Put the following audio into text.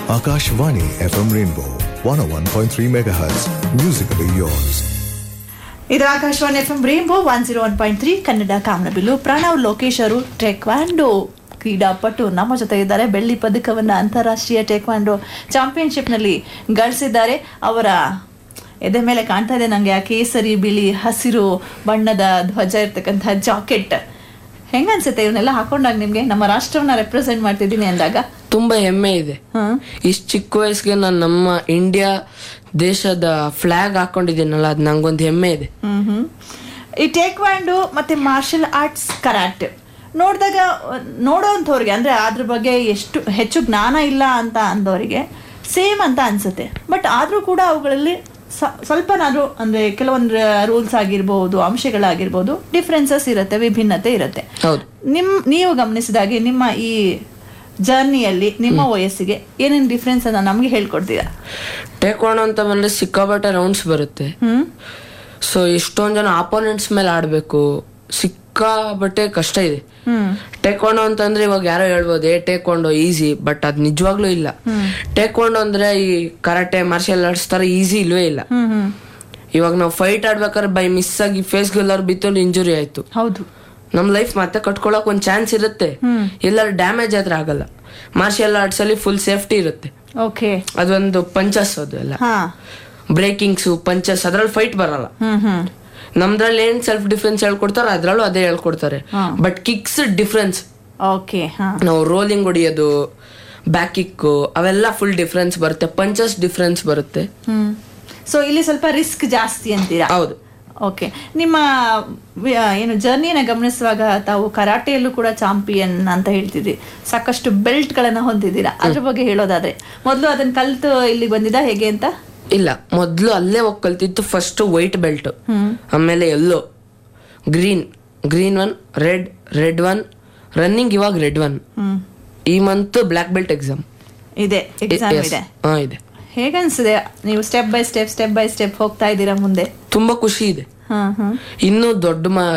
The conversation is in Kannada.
Akashvani FM Rainbow 101.3 MHz. Musically yours. ಇದು Akashvani F M rainbow one zero one point three Kannada ಕಾಮನಬಿಲ್ಲು ಪ್ರಣವ್ ಲೋಕೇಶ್ ಅವರು ಟೆಕ್ವಾಂಡೋ ಕ್ರೀಡಾಪಟು ನಮ್ಮ ಜೊತೆ ಇದ್ದಾರೆ ಬೆಳ್ಳಿ ಪದಕವನ್ನು ಅಂತಾರಾಷ್ಟ್ರೀಯ ಟೆಕ್ವಾಂಡೋ ಚಾಂಪಿಯನ್ಶಿಪ್ನಲ್ಲಿ ಗಳಿಸಿದ್ದಾರೆ ಅವರ ಎದೆ ಮೇಲೆ ಕಾಣ್ತಾ ಇದೆ ನನಗೆ ಆ ಕೇಸರಿ ಬಿಳಿ ಹಸಿರು ಬಣ್ಣದ ಧ್ವಜ ಇರ್ತಕ್ಕಂಥ ಜಾಕೆಟ್ ಹೆಂಗನ್ಸುತ್ತೆ ಇವನ್ನೆಲ್ಲ ಹಾಕೊಂಡಾಗ ನಿಮಗೆ ನಮ್ಮ ರಾಷ್ಟ್ರವನ್ನ ರೆಪ್ರೆಸೆಂಟ್ ಮಾಡ್ತಿದ್ದೀನಿ ಅಂದಾಗ ತುಂಬಾ ಹೆಮ್ಮೆ ಇದೆ ಹ್ಮ್ ಇಷ್ಟು ಚಿಕ್ಕ ವಯಸ್ಸಿಗೆ ನಾನು ನಮ್ಮ ಇಂಡಿಯಾ ದೇಶದ ಫ್ಲಾಗ್ ಹಾಕೊಂಡಿದ್ದೀನಲ್ಲ ಅದು ನಂಗೊಂದು ಹೆಮ್ಮೆ ಇದೆ ಹ್ಮ್ ಹ್ಮ್. ಈ ಟೇಕ್ವಾಂಡು ಮತ್ತೆ ಮಾರ್ಷಲ್ ಆರ್ಟ್ಸ್ ಕರಾಟೆ ನೋಡಿದಾಗ ನೋಡೋಂಥವ್ರಿಗೆ ಅಂದ್ರೆ ಅದ್ರ ಬಗ್ಗೆ ಎಷ್ಟು ಹೆಚ್ಚು ಜ್ಞಾನ ಇಲ್ಲ ಅಂತ ಅಂದವರಿಗೆ ಸೇಮ್ ಅಂತ ಅನ್ಸುತ್ತೆ ಬಟ್ ಆದ್ರೂ ಕೂಡ ಅವುಗಳಲ್ಲಿ ಸ- ಸ್ವಲ್ಪನಾದ್ರೂ ಅಂದ್ರೆ ಕೆಲವೊಂದು ರೂಲ್ಸ್ ಆಗಿರ್ಬೋದು ಅಂಶಗಳಾಗಿರ್ಬೋದು ಡಿಫ್ರೆನ್ಸಸ್ ಇರುತ್ತೆ ವಿಭಿನ್ನತೆ ಇರುತ್ತೆ ಹೌದು ನಿಮ್ ನೀವು ಗಮನಿಸಿದಾಗೆ ನಿಮ್ಮ ಈ ಜರ್ನಿಯಲ್ಲಿ ನಿಮ್ಮ ವಯಸ್ಸಿಗೆ ಏನೇನು ಡಿಫ್ರೆನ್ಸ್ ಅನ್ನ ನಮ್ಗೆ ಹೇಳ್ಕೊಡ್ತೀರಾ ಟೇಕ್ವಾಂಡೋ ಅಂತ ಬಂದ್ರೆ ಸಿಕ್ಕಾಪಟ್ಟೆ ರೌಂಡ್ಸ್ ಬರುತ್ತೆ ಹ್ಮ್ ಸೊ ಎಷ್ಟೊಂದ್ ಜನ ಆಪೋನೆಂಟ್ಸ್ ಮೇಲೆ ಆಡ್ಬೇಕು ಸಿಕ್ಕಾಪಟ್ಟೆ ಕಷ್ಟ ಇದೆ ಹ್ಮ್ ಟೇಕ್ವಾಂಡೋ ಅಂತಂದ್ರೆ ಇವಾಗ ಯಾರೋ ಹೇಳ್ಬೋದು ಏ ಟೇಕ್ವಾಂಡೋ ಈಸಿ ಬಟ್ ಅದ್ ನಿಜವಾಗ್ಲೂ ಇಲ್ಲ ಟೇಕ್ವಾಂಡೋ ಅಂದ್ರೆ ಈ ಕರಾಟೆ ಮಾರ್ಷಲ್ ಆರ್ಟ್ಸ್ ತರ ಈಸಿ ಇಲ್ವೇ ಇಲ್ಲ ಹ್ಮ್ ಹ್ಮ್ ಇವಾಗ ನಾವು ಫೈಟ್ ಆಡ್ಬೇಕಾದ್ರೆ ಬೈ ಮಿಸ್ ಆಗಿ ಫೇಸ್ ಎಲ್ಲಾರು ಬಿತ್ತು ಇಂಜುರಿ ಆಯ್ತು ಹೌದು ನಮ್ ಲೈಫ್ ಮತ್ತೆ ಕಟ್ಕೊಳಕ್ ಒಂದ್ ಚಾನ್ಸ್ ಇರುತ್ತೆ ಎಲ್ಲರೂ ಡ್ಯಾಮೇಜ್ ಆದ್ರೆ ಆಗಲ್ಲ ಮಾರ್ಷಿಯಲ್ ಆರ್ಟ್ಸ್ ಅಲ್ಲಿ ಫುಲ್ ಸೇಫ್ಟಿ ಇರುತ್ತೆ ಓಕೆ ಅದೊಂದು ಪಂಚಸ್ ಅದು ಎಲ್ಲ ಹಾ ಬ್ರೇಕಿಂಗ್ಸ್ ಪಂಚಸ್ ಅದ್ರಲ್ಲಿ ಫೈಟ್ ಬರಲ್ಲ ಹ್ಮ್ ಹ್ಮ್ ನಮ್ದ್ರಲ್ಲಿ ಏನ್ ಸೆಲ್ಫ್ ಡಿಫೆನ್ಸ್ ಹೇಳ್ಕೊಡ್ತಾರೆ ಅದ್ರಲ್ಲೂ ಅದೇ ಹೇಳ್ಕೊಡ್ತಾರೆ ಹಾ. ಬಟ್ ಕಿಕ್ಸ್ ಡಿಫ್ರೆನ್ಸ್ ಓಕೆ ಹಾ ನಾವು ರೋಲಿಂಗ್ ಹೊಡಿಯೋದು ಬ್ಯಾಕ್ ಕಿಕ್ ಅವೆಲ್ಲ ಫುಲ್ ಡಿಫ್ರೆನ್ಸ್ ಬರುತ್ತೆ ಪಂಚಸ್ ಡಿಫ್ರೆನ್ಸ್ ಬರುತ್ತೆ ಹ್ಮ್ ಸೊ ಇಲ್ಲಿ ಸ್ವಲ್ಪ ರಿಸ್ಕ್ ಜಾಸ್ತಿ ಅಂತೀರಾ ಹೌದು ಓಕೆ ನಿಮ್ಮ ವಿ- ಏನು ಜರ್ನಿನ ಗಮನಿಸುವಾಗ ತಾವು ಕರಾಟೆಯಲ್ಲೂ ಕೂಡ ಚಾಂಪಿಯನ್ ಅಂತ ಹೇಳ್ತಿದ್ರಿ ಸಾಕಷ್ಟು ಬೆಲ್ಟ್ ಗಳನ್ನ ಹೊಂದಿದ್ದೀರಾ ಅದ್ರ ಬಗ್ಗೆ ಹೇಳೋದಾದ್ರೆ ಮೊದಲು ಅದನ್ನ ಕಲ್ತು ಇಲ್ಲಿಗೆ ಬಂದಿದ್ದ ಹೇಗೆ ಅಂತ ಇಲ್ಲ ಮೊದ್ಲು ಅಲ್ಲೇ ಹೋಗಿ ಕಲ್ತಿತ್ತು ಫಸ್ಟ್ ವೈಟ್ ಬೆಲ್ಟ್ ಹ್ಮ್ ಆಮೇಲೆ yellow green green one red red one running ಇವಾಗ ರೆಡ್ ಒನ್ ಹ್ಮ್ ಈ ಮಂತ್ ಬ್ಲಾಕ್ ಬೆಲ್ಟ್ ಎಕ್ಸಾಮ್ ಇದೆ ಎಕ್ಸಾಮ್ ಇದೆ ಹಾ ಇದೆ ಹೇಗನ್ಸಿದೆ ನೀವು step by step step by step ಹೋಗ್ತಾ ಇದ್ದೀರಾ ಮುಂದೆ ತುಂಬಾ ಖುಷಿ ಇದೆ ಹ್ಮ್ ಹ್ಮ್ ಇನ್ನೂ ದೊಡ್ಡ ಮ